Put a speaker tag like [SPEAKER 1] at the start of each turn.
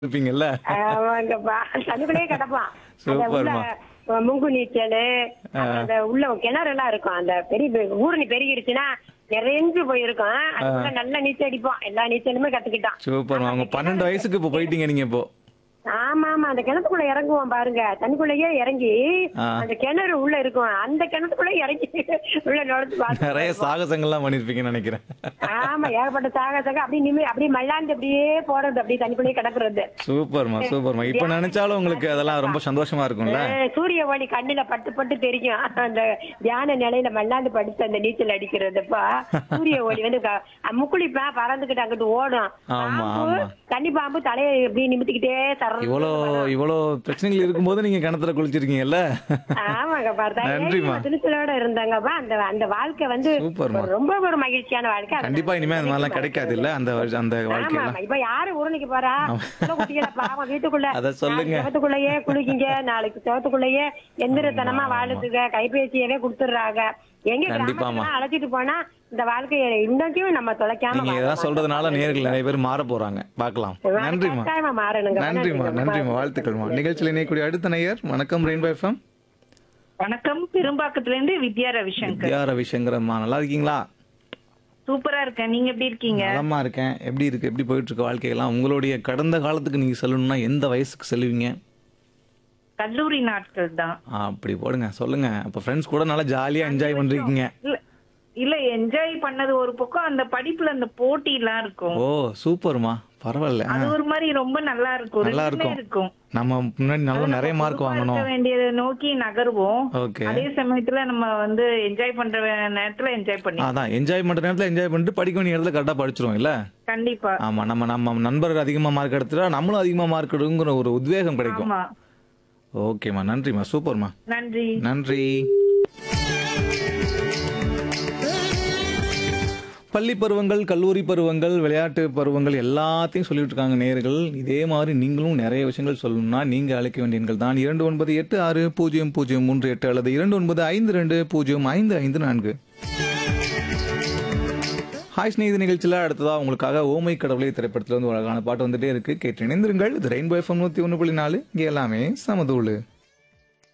[SPEAKER 1] இருப்பீங்கல்ல
[SPEAKER 2] ஆமாங்கப்பா தண்ணிக்குள்ளேயே கிடப்பான் அந்த உள்ள
[SPEAKER 1] சூப்பர்மா.
[SPEAKER 2] அஹ், முங்கு நீச்சல் அந்த உள்ள கிணறு எல்லாம் இருக்கும் அந்த பெரிய பெரிய ஊரணி பெருகிடுச்சுன்னா நிறைஞ்சு போயிருக்கும் அதுக்குள்ள நல்லா நீச்சல் அடிப்போம் எல்லா நீச்சலுமே கத்துக்கிட்டான்
[SPEAKER 1] சூப்பர்மா உங்க பன்னெண்டு வயசுக்கு இப்போ போயிட்டீங்க நீங்க இப்போ
[SPEAKER 2] ஆமா ஆமா அந்த கிணத்துக்குள்ள இறங்குவோம் பாருங்க தண்ணிக்குள்ளேயே இறங்கி
[SPEAKER 1] ஆ.
[SPEAKER 2] அந்த கிணறு உள்ள இருக்கும் அந்த கிணத்துக்குள்ள இறங்கி உள்ள நுழைச்சு பார்த்து
[SPEAKER 1] நிறைய சாகசங்கள்லாம் பண்ணிருப்பீங்கன்னு நினைக்கிறேன்
[SPEAKER 2] ஆமா ஏகப்பட்ட சாகசங்க அப்படியே நிம்மி அப்படியே மல்லாந்து அப்படியே போறது அப்படியே தண்ணிக்குள்ளேயே கிடக்குறது
[SPEAKER 1] சூப்பர்மா சூப்பர்மா இப்போ நினைச்சாலும் உங்களுக்கு அதெல்லாம் ரொம்ப சந்தோஷமா இருக்கும்ல
[SPEAKER 2] அஹ் சூரிய ஒளி கண்ணுல பட்டு பட்டு தெரியும் அந்த தியான நிலையில மல்லாந்து படுத்து அந்த நீச்சல் அடிக்கிறதுப்பா சூரிய ஒளி வந்து க- அஹ் முக்குளிப்பா பறந்துகிட்டு அங்கிட்டு ஓடும்
[SPEAKER 1] ஆமா,
[SPEAKER 2] பாம்பு,
[SPEAKER 1] ஆமா.
[SPEAKER 2] தண்ணி பாம்பு தலையை இப்படி நிமித்திக்கிட்டே தர
[SPEAKER 1] இவ்வளோ இவ்வளோ பிரச்சனைகள் இருக்கும்போது நீங்க கிணத்துல குளிச்சிருக்கீங்கல்ல
[SPEAKER 2] ஆமாங்க பார்த்தா
[SPEAKER 1] நன்றிம்மா.
[SPEAKER 2] துணிச்சலோட இருந்தாங்கப்பா அந்த அந்த வாழ்க்கை வந்து
[SPEAKER 1] சூப்பர்மா.
[SPEAKER 2] ரொம்ப ஒரு மகிழ்ச்சியான வாழ்க்கை அது
[SPEAKER 1] கண்டிப்பா இனிமே அந்த மாதிரிலாம்
[SPEAKER 2] மறக்கவே
[SPEAKER 1] கிடைக்காது இல்ல அந்த வருஷ- அந்த
[SPEAKER 2] ஆமா
[SPEAKER 1] வாழ்க்கையெல்லாம்
[SPEAKER 2] ஆமா இப்ப யாரு ஊரணிக்கு போறா சின்ன குட்டிகளை பாவம் வீட்டுக்குள்ள
[SPEAKER 1] அத சொல்லுங்க.
[SPEAKER 2] நாளைக்கு செவத்துக்குள்ளேயே குளிக்கிங்க நாளைக்கு செவத்துக்குள்ளேயே எந்திரத்தனமா வாழுதுங்க கைபேசியவே கொடுத்துடுறாங்க எங்க
[SPEAKER 1] கண்டிப்பாம்மா.
[SPEAKER 2] கிராமத்துல அழைச்சிட்டு போனா இந்த வாழ்க்கையை இன்னைக்கும் நம்ம தொலைக்காம
[SPEAKER 1] நீங்க இதெல்லாம் சொல்றதுனால நேர்கள் நிறைய பேர் மாற போறாங்க பார்க்கலாம் நன்றிம்மா
[SPEAKER 2] கட்டாயமா மாறணுங்க
[SPEAKER 1] நன்றிம்மா நன்றிம்மா வாழ்த்துக்கள்மா நிகழ்ச்சியில் இணையக்கூடிய அடுத்த நேயர் வணக்கம் ரெயின்போ எஃப்எம்
[SPEAKER 3] வணக்கம் பெரும்பாக்கத்துல இருந்து வித்யா ரவிசங்கர்
[SPEAKER 1] வித்யா ரவிசங்கரம்மா நல்லா இருக்கீங்களா
[SPEAKER 3] சூப்பரா இருக்கேன் நீங்க எப்படி இருக்கீங்க
[SPEAKER 1] நலமா இருக்கேன் எப்படி இருக்கு எப்படி போயிட்டு இருக்கு வாழ்க்கையெல்லாம் உங்களுடைய கடந்த காலத்துக்கு நீங்க செல்லணும்னா எந்த வயசுக்கு செல்லுவீங்க
[SPEAKER 3] கல்லூரி நாட்கள் தான்
[SPEAKER 1] ஆ, அப்படி போடுங்க சொல்லுங்க அப்ப ஃப்ரெண்ட்ஸ் கூட நல்லா ஜாலியா என்ஜாய் பண்றீங்க
[SPEAKER 3] இல்ல இல்ல என்ஜாய் பண்ணது ஒரு பக்கம் அந்த படிப்புல அந்த போட்டி எல்லாம் இருக்கும்
[SPEAKER 1] ஓ சூப்பர்மா பரவாயில்ல
[SPEAKER 3] அது ஒரு மாதிரி ரொம்ப நல்லா இருக்கும்
[SPEAKER 1] நல்லா
[SPEAKER 3] ரெண்டுமே
[SPEAKER 1] இருக்கும்
[SPEAKER 3] இருக்கும்
[SPEAKER 1] நம்ம முன்னாடி நல்லா
[SPEAKER 3] அதுல
[SPEAKER 1] நிறைய
[SPEAKER 3] நம்ம
[SPEAKER 1] மார்க்
[SPEAKER 3] பொறுப்பா இருக்க
[SPEAKER 1] வாங்கணும்
[SPEAKER 3] வேண்டியதை நோக்கி நகருவோம்
[SPEAKER 1] ஓகே
[SPEAKER 3] அதே சமயத்துல நம்ம வந்து என்ஜாய் பண்ற வே- நேரத்துல என்ஜாய் பண்ணி
[SPEAKER 1] அதான் என்ஜாய் பண்ற நேரத்துல என்ஜாய் பண்ணிட்டு படிக்க வேண்டிய இடத்துல கரெக்டா படிச்சிருவோம் இல்ல
[SPEAKER 3] கண்டிப்பா
[SPEAKER 1] ஆமா நம்ம நம்ம நண்பர் அதிகமா மார்க் எடுத்துட்டா நம்மளும் அதிகமா மார்க் எடுங்கிற ஒரு உத்வேகம் கிடைக்கும்
[SPEAKER 3] ஆமா
[SPEAKER 1] ஓகேம்மா நன்றிம்மா சூப்பர்மா
[SPEAKER 3] நன்றி
[SPEAKER 1] நன்றி பள்ளி பருவங்கள் கல்லூரி பருவங்கள் விளையாட்டு பருவங்கள் எல்லாத்தையும் சொல்லிட்டு இருக்காங்க நேர்கள் இதே மாதிரி நீங்களும் நிறைய விஷயங்கள் சொல்லணும்னா நீங்க அழைக்க வேண்டிய எண்கள் தான் இரண்டு ஒன்பது எட்டு ஆறு பூஜ்ஜியம் பூஜ்ஜியம் மூன்று எட்டு அல்லது இரண்டு ஒன்பது ஐந்து ரெண்டு பூஜ்ஜியம் ஐந்து ஐந்து நான்கு ஹாய் ஸ்நேகித நிகழ்ச்சியில் அடுத்ததா உங்களுக்காக ஓமை கடவுளை திரைப்படத்துல வந்து ஒரு அழகான பாட்டு வந்துட்டே இருக்கு கேட்டு இணைந்திருங்கள் இது ரெயின்போ எஃப்எம் நூத்தி ஒன்று புள்ளி நாலு இங்கே எல்லாமே சமதூளு